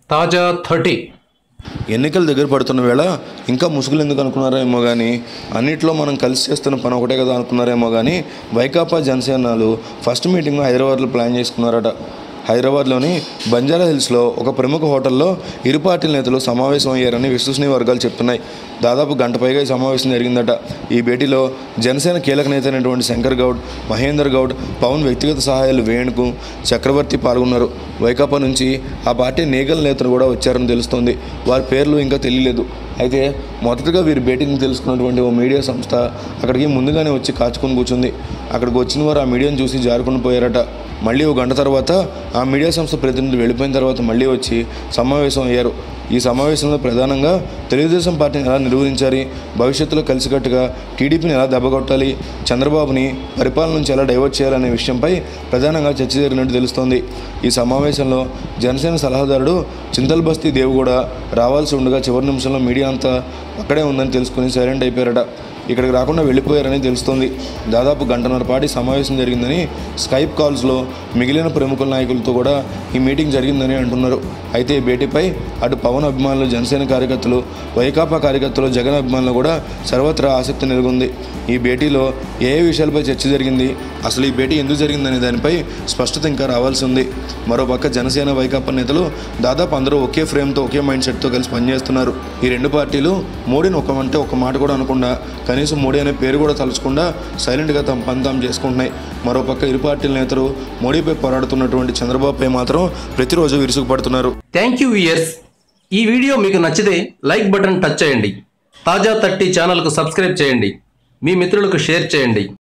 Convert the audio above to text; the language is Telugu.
తాజా థర్టీ ఎన్నికలు దగ్గర పడుతున్న వేళ ఇంకా ముసుగులు ఎందుకు అనుకున్నారేమో కానీ అన్నిట్లో మనం కలిసి చేస్తున్న పని ఒకటే కదా అనుకున్నారేమో కానీ వైకాపా జనసేనలు ఫస్ట్ మీటింగ్ హైదరాబాద్లో ప్లాన్ చేసుకున్నారట హైదరాబాద్లోని బంజారా హిల్స్లో ఒక ప్రముఖ హోటల్లో ఇరు పార్టీల నేతలు సమావేశం అయ్యారని విశ్వసనీయ వర్గాలు చెప్తున్నాయి దాదాపు గంట పైగా ఈ సమావేశం జరిగిందట ఈ భేటీలో జనసేన కీలక నేత అయినటువంటి శంకర్ గౌడ్ మహేందర్ గౌడ్ పవన్ వ్యక్తిగత సహాయాలు వేణుకు చక్రవర్తి పాల్గొన్నారు వైకాపా నుంచి ఆ పార్టీ నేగల నేతలు కూడా వచ్చారని తెలుస్తోంది వారి పేర్లు ఇంకా తెలియలేదు అయితే మొదటగా వీరి భేటీని తెలుసుకున్నటువంటి ఓ మీడియా సంస్థ అక్కడికి ముందుగానే వచ్చి కాచుకొని కూర్చుంది అక్కడికి వచ్చిన వారు ఆ మీడియాను చూసి జారుకొని పోయారట మళ్ళీ ఒక గంట తర్వాత ఆ మీడియా సంస్థ ప్రతినిధులు వెళ్ళిపోయిన తర్వాత మళ్ళీ వచ్చి సమావేశం అయ్యారు ఈ సమావేశంలో ప్రధానంగా తెలుగుదేశం పార్టీని ఎలా నిర్వహించాలి భవిష్యత్తులో కలిసికట్టుగా టీడీపీని ఎలా దెబ్బకొట్టాలి చంద్రబాబుని పరిపాలన నుంచి ఎలా డైవర్ట్ చేయాలనే విషయంపై ప్రధానంగా చర్చ జరిగినట్టు తెలుస్తోంది ఈ సమావేశంలో జనసేన సలహాదారుడు చింతల్ బస్తీ దేవు కూడా రావాల్సి ఉండగా చివరి నిమిషంలో మీడియా అంతా అక్కడే ఉందని తెలుసుకుని సైలెంట్ అయిపోయారట ఇక్కడికి రాకుండా వెళ్ళిపోయారని తెలుస్తోంది దాదాపు గంటన్నర పాటి సమావేశం జరిగిందని స్కైప్ కాల్స్లో మిగిలిన ప్రముఖుల నాయకులతో కూడా ఈ మీటింగ్ జరిగిందని అంటున్నారు అయితే ఈ భేటీపై అటు పవన్ అభిమానులు జనసేన కార్యకర్తలు వైకాపా కార్యకర్తలు జగన్ అభిమానులు కూడా సర్వత్రా ఆసక్తి నెలకొంది ఈ భేటీలో ఏ ఏ విషయాలపై చర్చ జరిగింది అసలు ఈ భేటీ ఎందుకు జరిగిందనే దానిపై స్పష్టత ఇంకా రావాల్సి ఉంది మరోపక్క జనసేన వైకాపా నేతలు దాదాపు అందరూ ఒకే ఫ్రేమ్తో ఒకే మైండ్ సెట్తో కలిసి పనిచేస్తున్నారు ఈ రెండు పార్టీలు మోడీని ఒక అంటే ఒక మాట కూడా అనకుండా కనీసం మోడీ అనే పేరు కూడా తలుచుకుండా సైలెంట్గా తమ పని తాము చేసుకుంటున్నాయి మరోపక్క ఇరు పార్టీల నేతలు మోడీపై పోరాడుతున్నటువంటి చంద్రబాబుపై మాత్రం ప్రతిరోజు విరుసుకుపడుతున్నారు థ్యాంక్ యూ ఇయర్స్ ఈ వీడియో మీకు నచ్చితే లైక్ బటన్ టచ్ చేయండి తాజా థర్టీ ఛానల్కు సబ్స్క్రైబ్ చేయండి మీ మిత్రులకు షేర్ చేయండి